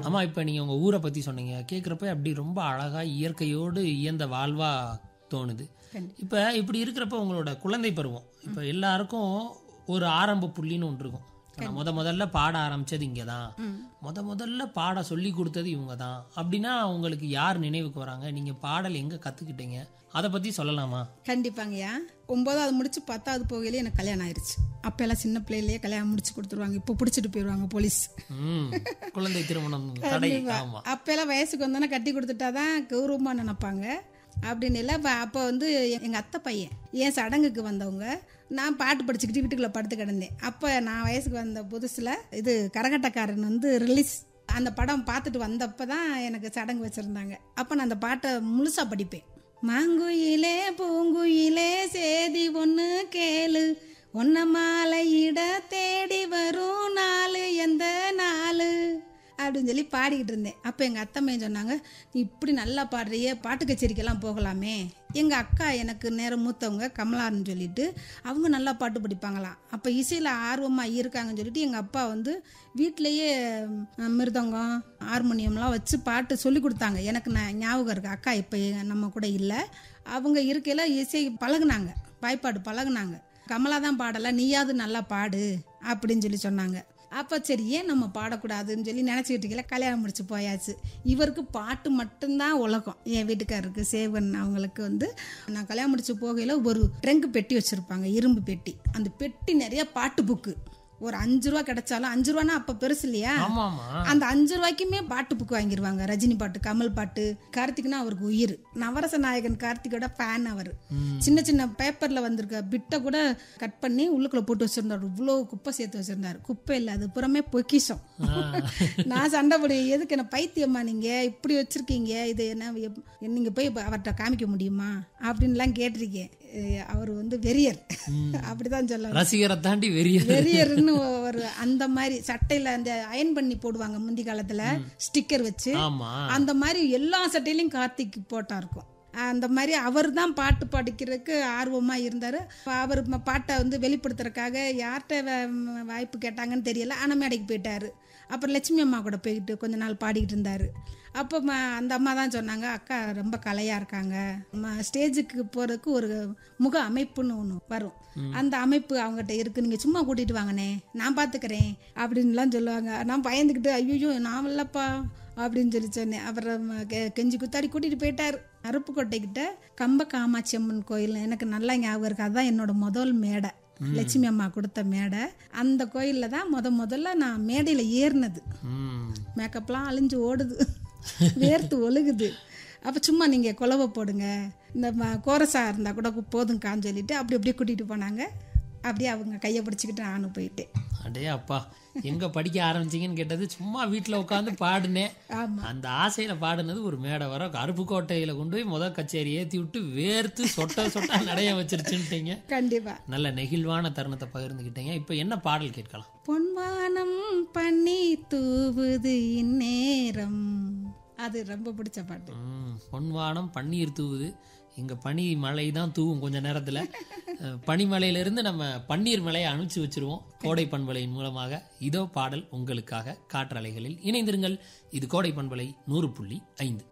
ஆமா இப்ப நீங்க உங்க ஊரை பத்தி சொன்னீங்க கேக்குறப்ப அப்படி ரொம்ப அழகா இயற்கையோடு இயந்த வாழ்வா தோணுது கண்டிப்பா. இப்ப இப்படி இருக்கிறப்ப உங்களோட குழந்தை பருவம் இப்ப எல்லாருக்கும் ஒரு ஆரம்ப புள்ளின்னு ஒன்று இருக்கும் இப்ப நான் முத முதல்ல பாட ஆரம்பிச்சது இங்கே தான் முத முதல்ல பாட சொல்லி கொடுத்தது இவங்க தான் அப்படின்னா உங்களுக்கு யார் நினைவுக்கு வராங்க நீங்க பாடல் எங்க கத்துக்கிட்டீங்க அதை பத்தி சொல்லலாமா கண்டிப்பாங்கய்யா ஒன்பதாவது முடிச்சு பத்தாவது போகையிலே எனக்கு கல்யாணம் ஆயிருச்சு அப்போ எல்லாம் சின்ன பிள்ளையிலேயே கல்யாணம் முடிச்சு கொடுத்துருவாங்க இப்போ பிடிச்சிட்டு போயிடுவாங்க போலீஸ் ம் குழந்தை திருமணம் தடை ஆமா அப்போ எல்லாம் வயசுக்கு வந்தோன்னே கட்டி கொடுத்துட்டா தான் கௌரவமாக நினைப்பாங்க அப்படின்னு இல்லை அப்போ அப்போ வந்து எங்கள் அத்தை பையன் என் சடங்குக்கு வந்தவங்க நான் பாட்டு படிச்சுக்கிட்டு வீட்டுக்குள்ளே படுத்து கிடந்தேன் அப்போ நான் வயசுக்கு வந்த புதுசில் இது கரகட்டக்காரன் வந்து ரிலீஸ் அந்த படம் பார்த்துட்டு வந்தப்போ தான் எனக்கு சடங்கு வச்சுருந்தாங்க அப்போ நான் அந்த பாட்டை முழுசாக படிப்பேன் மாங்குயிலே பூங்குயிலே சேதி ஒன்று கேளு ஒன்ன மாலையிட தேடி வரும் நாலு எந்த நாலு அப்படின்னு சொல்லி பாடிக்கிட்டு இருந்தேன் அப்போ எங்கள் அத்தம்மையும் சொன்னாங்க நீ இப்படி நல்லா பாடுறியே பாட்டு கச்சேரிக்கெல்லாம் போகலாமே எங்கள் அக்கா எனக்கு நேரம் மூத்தவங்க கமலான்னு சொல்லிட்டு அவங்க நல்லா பாட்டு படிப்பாங்களாம் அப்போ இசையில் ஆர்வமாக இருக்காங்கன்னு சொல்லிட்டு எங்கள் அப்பா வந்து வீட்டிலையே ம், மிருதங்கம் ஹார்மோனியம்லாம் வச்சு பாட்டு சொல்லி கொடுத்தாங்க எனக்கு நான் ஞாபகம் இருக்கு அக்கா இப்போ நம்ம கூட இல்லை அவங்க இருக்கையில் இசை பழகுனாங்க வாய்ப்பாடு பழகுனாங்க கமலா தான் பாடலை நீயாவது நல்லா பாடு அப்படின்னு சொல்லி சொன்னாங்க அப்போ சரி ஏன் நம்ம பாடக்கூடாதுன்னு சொல்லி நினச்சிக்கிட்டு இருக்கல கல்யாணம் முடிச்சு போயாச்சு இவருக்கு பாட்டு மட்டும்தான் உலகம் என் வீட்டுக்காரருக்கு சேவன் அவங்களுக்கு வந்து நான் கல்யாணம் முடிச்சு போகையில் ஒரு ட்ரங்க் பெட்டி வச்சுருப்பாங்க இரும்பு பெட்டி அந்த பெட்டி நிறைய பாட்டு புக்கு ஒரு அஞ்சு ரூபா கிடைச்சாலும் அஞ்சு ரூபானா அப்போ பெருசு இல்லையா ஆமா ஆமா அந்த அஞ்சு ரூபாய்க்குமே பாட்டு புக்கு வாங்கிடுவாங்க ரஜினி பாட்டு கமல் பாட்டு கார்த்திக்னா அவருக்கு உயிர் நவரச நாயகன் கார்த்திகோட ஃபேன் அவர் சின்ன சின்ன பேப்பர்ல வந்திருக்க பிட்டை கூட கட் பண்ணி உள்ளுக்குள்ள போட்டு வச்சிருந்தாரு இவ்வளோ குப்பை சேர்த்து வச்சிருந்தாரு குப்பை இல்லை அது புறமே பொக்கிஷம் நான் சண்டை போடு எதுக்கு என்ன பைத்தியம்மா நீங்க இப்படி வச்சிருக்கீங்க இது என்ன எப்- நீங்க போய் இப்ப அவர்கிட்ட காமிக்க முடியுமா அப்படின்லாம் கேட்டிருக்கேன் அஹ் அவர் வந்து வெறியர் அப்படிதான் சொல்ல ரசிகரை தாண்டி வெறிய வெறியர்னு ஒரு அந்த மாதிரி சட்டையில அந்த அயன் பண்ணி போடுவாங்க முந்தி காலத்துல ஸ்டிக்கர் வச்சு ஆமா அந்த மாதிரி எல்லா சட்டையிலையும் கார்த்திக் போட்டா இருக்கும் அந்த மாதிரி அவர் தான் பாட்டு படிக்கிறதுக்கு ஆர்வமா இருந்தாரு அவர் ம- பாட்டை வந்து வெளிப்படுத்துறதுக்காக யார்கிட்ட வ- வாய்ப்பு கேட்டாங்கன்னு தெரியல ஆனா மேடைக்கு போயிட்டாரு அப்புறம் லட்சுமி அம்மா கூட போயிட்டு கொஞ்ச நாள் பாடிக்கிட்டு இருந்தாரு அப்போ ம- அந்த அம்மா தான் சொன்னாங்க அக்கா ரொம்ப கலையா இருக்காங்க ம- ஸ்டேஜுக்கு போறதுக்கு ஒரு முக அமைப்புன்னு ஒன்று வரும் அந்த அமைப்பு அவங்ககிட்ட இருக்கு நீங்க சும்மா கூட்டிட்டு வாங்கண்ணே நான் பாத்துக்கிறேன் அப்படின்லாம் சொல்லுவாங்க நான் பயந்துக்கிட்டு ஐயோ நான் இல்லப்பா அப்படின்னு சொல்லி சொன்னேன் அப்புறம் கெ- கெஞ்சி குத்தாடி கூட்டிட்டு போயிட்டார் அருப்புக்கோட்டைக்கிட்ட கம்ப காமாட்சி அம்மன் கோயில் எனக்கு நல்லா ஞாபகம் இருக்கு அதுதான் என்னோட முதல் மேடை லட்சுமி அம்மா கொடுத்த மேடை அந்த கோயிலில் தான் முத முதல்ல நான் மேடையில் ஏறினது ம் மேக்கப்லாம் அழிஞ்சு ஓடுது வேர்த்து ஒழுகுது அப்போ சும்மா நீங்கள் குலவை போடுங்க இந்த ம- கோரஸா இருந்தால் கூட போதுங்கான்னு சொல்லிட்டு அப்படி அப்படியே கூட்டிகிட்டு போனாங்க அப்படியே அவங்க கையை பிடிச்சிக்கிட்டு நானும் போயிட்டேன் அடே அப்பா எங்க படிக்க ஆரம்பிச்சீங்கன்னு கேட்டது சும்மா வீட்ல உட்காந்து பாடுனேன் ஆமாம் அந்த ஆசையில பாடுனது ஒரு மேடை வர அருப்புக்கோட்டையில கொண்டு போய் முத கச்சேரி ஏத்தி விட்டு வேர்த்து சொட்ட சொட்டா நடைய வச்சிருச்சுன்ட்டீங்க கண்டிப்பாக நல்ல நெகிழ்வான தருணத்தை பகிர்ந்துக்கிட்டீங்க இப்போ என்ன பாடல் கேட்கலாம் பொன்வானம் பண்ணி தூவுது இந்நேரம் அது ரொம்ப பிடிச்ச பாட்டு ம், பொன்வானம் பன்னீர் தூவுது இங்க பனி மழை தான் தூவும் கொஞ்ச நேரத்துல அஹ், பனிமலையில இருந்து நம்ம பன்னீர் மலையை அனுப்பிச்சு வச்சிருவோம் கோடை பண்பலையின் மூலமாக இதோ பாடல் உங்களுக்காக காற்றலைகளில் இணைந்திருங்கள் இது கோடை பண்பலை நூறு புள்ளி ஐந்து